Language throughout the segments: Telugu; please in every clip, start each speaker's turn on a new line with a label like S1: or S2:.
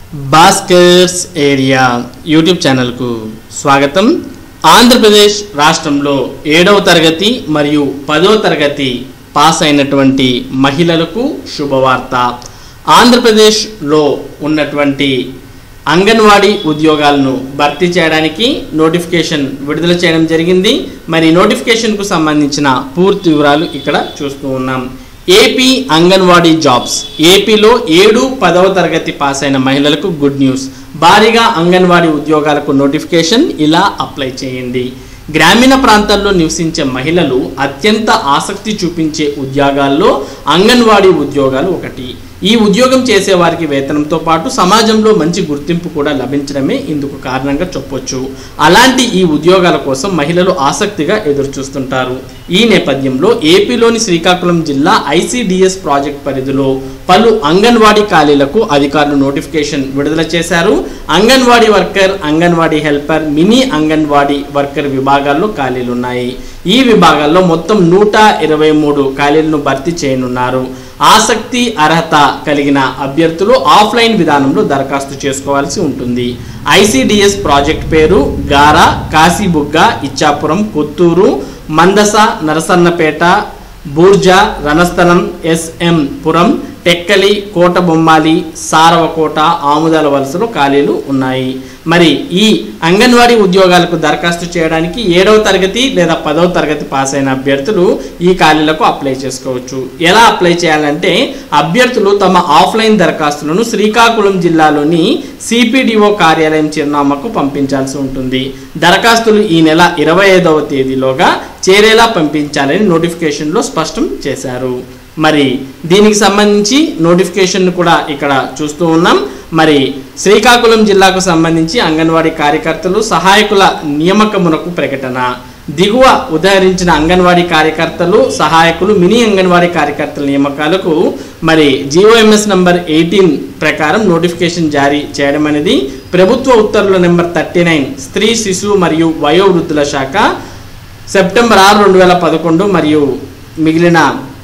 S1: భాస్కర్స్ ఏరియా యూట్యూబ్ ఛానల్కు స్వాగతం ఆంధ్రప్రదేశ్ రాష్ట్రంలో ఏడవ తరగతి మరియు పదవ తరగతి పాస్ అయినటువంటి మహిళలకు శుభవార్త ఆంధ్రప్రదేశ్లో ఉన్నటువంటి అంగన్వాడీ ఉద్యోగాలను భర్తీ చేయడానికి నోటిఫికేషన్ విడుదల చేయడం జరిగింది మరి నోటిఫికేషన్కు సంబంధించిన పూర్తి వివరాలు ఇక్కడ చూస్తూ ఉన్నాం ఏపీ అంగన్వాడీ జాబ్స్ ఏపీలో ఏడు పదవ తరగతి పాస్ అయిన మహిళలకు గుడ్ న్యూస్ భారీగా అంగన్వాడీ ఉద్యోగాలకు నోటిఫికేషన్ ఇలా అప్లై చేయండి గ్రామీణ ప్రాంతాల్లో నివసించే మహిళలు అత్యంత ఆసక్తి చూపించే ఉద్యోగాల్లో అంగన్వాడీ ఉద్యోగాలు ఒకటి ఈ ఉద్యోగం చేసే వారికి వేతనంతో పాటు సమాజంలో మంచి గుర్తింపు కూడా లభించడమే ఇందుకు కారణంగా చెప్పొచ్చు అలాంటి ఈ ఉద్యోగాల కోసం మహిళలు ఆసక్తిగా ఎదురు చూస్తుంటారు ఈ నేపథ్యంలో ఏపీలోని శ్రీకాకుళం జిల్లా ఐసిడిఎస్ ప్రాజెక్ట్ పరిధిలో పలు అంగన్వాడీ ఖాళీలకు అధికారులు నోటిఫికేషన్ విడుదల చేశారు Anganwadi worker Anganwadi helper mini Anganwadi worker విభాగాల్లో ఖాళీలు ఉన్నాయి ఈ విభాగాల్లో మొత్తం నూట ఇరవై మూడు ఖాళీలను భర్తీ చేయనున్నారు ఆసక్తి అర్హత కలిగిన అభ్యర్థులు ఆఫ్లైన్ విధానంలో దరఖాస్తు చేసుకోవాల్సి ఉంటుంది ఐసిడిఎస్ ప్రాజెక్ట్ పేరు గారా కాశీబుగ్గ ఇచ్చాపురం కొత్తూరు మందస నరసన్నపేట బూర్జా రణస్థలం ఎస్ఎం పురం టెక్కలి కోట బొమ్మాలి సారవకోట ఆముదాల వలసలో ఖాళీలు ఉన్నాయి మరి ఈ అంగన్వాడీ ఉద్యోగాలకు దరఖాస్తు చేయడానికి ఏడవ తరగతి లేదా పదవ తరగతి పాస్ అయిన అభ్యర్థులు ఈ ఖాళీలకు అప్లై చేసుకోవచ్చు ఎలా అప్లై చేయాలంటే అభ్యర్థులు తమ ఆఫ్లైన్ దరఖాస్తులను శ్రీకాకుళం జిల్లాలోని సిపిడిఓ కార్యాలయం చిరునామాకు పంపించాల్సి ఉంటుంది దరఖాస్తులు ఈ నెల ఇరవై ఐదవ తేదీలోగా చేరేలా పంపించాలని నోటిఫికేషన్లో స్పష్టం చేశారు మరి దీనికి సంబంధించి నోటిఫికేషన్ కూడా ఇక్కడ చూస్తూ ఉన్నాం మరి శ్రీకాకుళం జిల్లాకు సంబంధించి అంగన్వాడీ కార్యకర్తలు సహాయకుల నియామకమునకు ప్రకటన దిగువ ఉదహరించిన అంగన్వాడీ కార్యకర్తలు సహాయకులు మినీ అంగన్వాడీ కార్యకర్తల నియామకాలకు మరి జిఓఎంఎస్ నంబర్ ఎయిటీన్ ప్రకారం నోటిఫికేషన్ జారీ చేయడం అనేది ప్రభుత్వ ఉత్తర్వుల నెంబర్ థర్టీ నైన్ స్త్రీ శిశు మరియు వయోవృద్ధుల శాఖ సెప్టెంబర్ ఆరు రెండు వేల పదకొండు మరియు మిగిలిన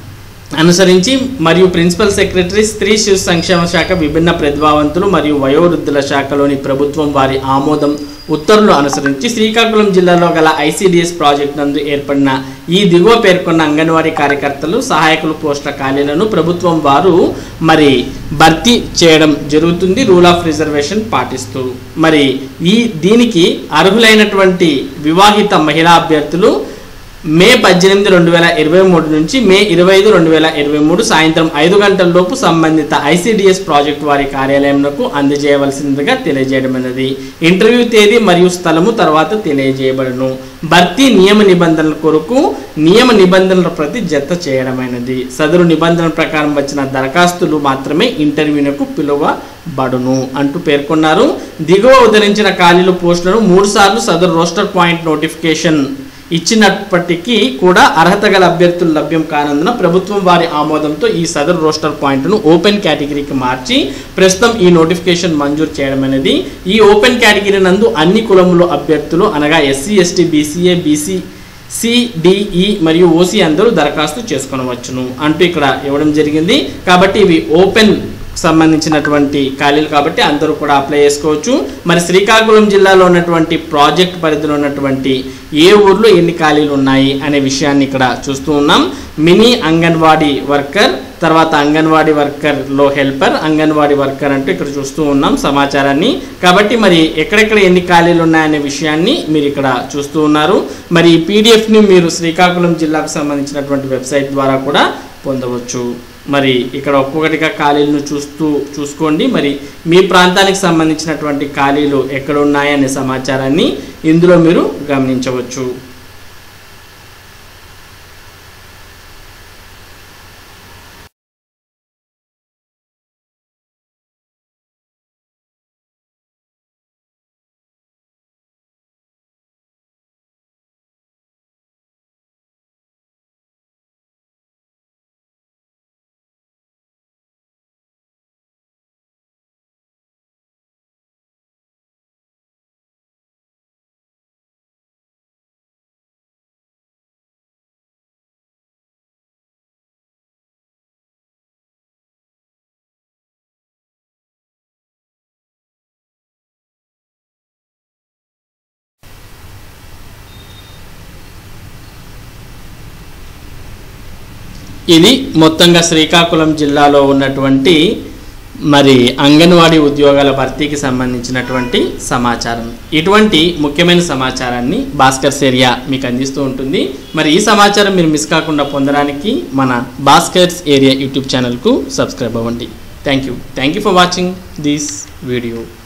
S1: అనుసరించి మరియు ప్రిన్సిపల్ సెక్రటరీ స్త్రీ శిశు సంక్షేమ శాఖ విభిన్న ప్రతిభావంతులు మరియు వయోవృద్ధుల శాఖలోని ప్రభుత్వం వారి ఆమోదం ఉత్తర్వులు అనుసరించి శ్రీకాకుళం జిల్లాలో గల ఐసిడిఎస్ ప్రాజెక్ట్ నందు ఏర్పడిన ఈ దిగువ పేర్కొన్న అంగన్వాడీ కార్యకర్తలు సహాయకులు పోస్టుల ఖాళీలను ప్రభుత్వం వారు మరి భర్తీ చేయడం జరుగుతుంది రూల్ ఆఫ్ రిజర్వేషన్ పాటిస్తూ మరి ఈ దీనికి అర్హులైనటువంటి వివాహిత మహిళా అభ్యర్థులు మే పద్దెనిమిది రెండు వేల ఇరవై మూడు నుంచి మే ఇరవై ఐదు రెండు వేల ఇరవై మూడు సాయంత్రం ఐదు గంటల లోపు సంబంధిత ఐసిడిఎస్ ప్రాజెక్ట్ వారి కార్యాలయంకు అందజేయవలసిందిగా తెలియజేయడమైనది ఇంటర్వ్యూ తేదీ మరియు స్థలము తర్వాత తెలియజేయబడును భర్తీ నియమ నిబంధనల కొరకు నియమ నిబంధనల ప్రతి జత చేయడమైనది సదరు నిబంధనల ప్రకారం వచ్చిన దరఖాస్తులు మాత్రమే ఇంటర్వ్యూనకు పిలువబడును అంటూ పేర్కొన్నారు దిగువ ఉదరించిన ఖాళీలు పోస్టులను మూడు సార్లు సదరు రోస్టర్ పాయింట్ నోటిఫికేషన్ ఇచ్చినప్పటికీ కూడా అర్హత గల అభ్యర్థులు లభ్యం కానందున ప్రభుత్వం వారి ఆమోదంతో ఈ సదరు రోస్టర్ పాయింట్ను ఓపెన్ కేటగిరీకి మార్చి ప్రస్తుతం ఈ నోటిఫికేషన్ మంజూరు చేయడం అనేది ఈ ఓపెన్ కేటగిరీ నందు అన్ని కులముల అభ్యర్థులు అనగా SC ST BCA BC CDE మరియు ఓసీ అందరూ దరఖాస్తు చేసుకొనవచ్చును అంటూ ఇక్కడ ఇవ్వడం జరిగింది కాబట్టి ఇవి ఓపెన్ సంబంధించినటువంటి ఖాళీలు కాబట్టి అందరూ కూడా అప్లై చేసుకోవచ్చు మరి శ్రీకాకుళం జిల్లాలో ఉన్నటువంటి ప్రాజెక్ట్ పరిధిలో ఉన్నటువంటి ఏ ఊర్లో ఎన్ని ఖాళీలు ఉన్నాయి అనే విషయాన్ని ఇక్కడ చూస్తూ ఉన్నాం మినీ అంగన్వాడీ వర్కర్ తర్వాత అంగన్వాడీ వర్కర్లో హెల్పర్ అంగన్వాడీ వర్కర్ అంటూ ఇక్కడ చూస్తూ ఉన్నాం సమాచారాన్ని కాబట్టి మరి ఎక్కడెక్కడ ఎన్ని ఖాళీలు ఉన్నాయనే విషయాన్ని మీరు ఇక్కడ చూస్తూ ఉన్నారు మరి ఈ పీడిఎఫ్ని మీరు శ్రీకాకుళం జిల్లాకు సంబంధించినటువంటి వెబ్సైట్ ద్వారా కూడా పొందవచ్చు మరి ఇక్కడ ఒక్కొక్కటిగా ఖాళీలను చూస్తూ చూసుకోండి మరి మీ ప్రాంతానికి సంబంధించినటువంటి ఖాళీలు ఎక్కడ ఉన్నాయనే సమాచారాన్ని ఇందులో మీరు గమనించవచ్చు ఇది మొత్తంగా శ్రీకాకుళం జిల్లాలో ఉన్నటువంటి మరి అంగన్వాడీ ఉద్యోగాల భర్తీకి సంబంధించినటువంటి సమాచారం ఇటువంటి ముఖ్యమైన సమాచారాన్ని భాస్కర్స్ ఏరియా మీకు అందిస్తూ ఉంటుంది మరి ఈ సమాచారం మీరు మిస్ కాకుండా పొందడానికి మన భాస్కర్స్ ఏరియా యూట్యూబ్ ఛానల్కు సబ్స్క్రైబ్ అవ్వండి thank you thank you for watching this video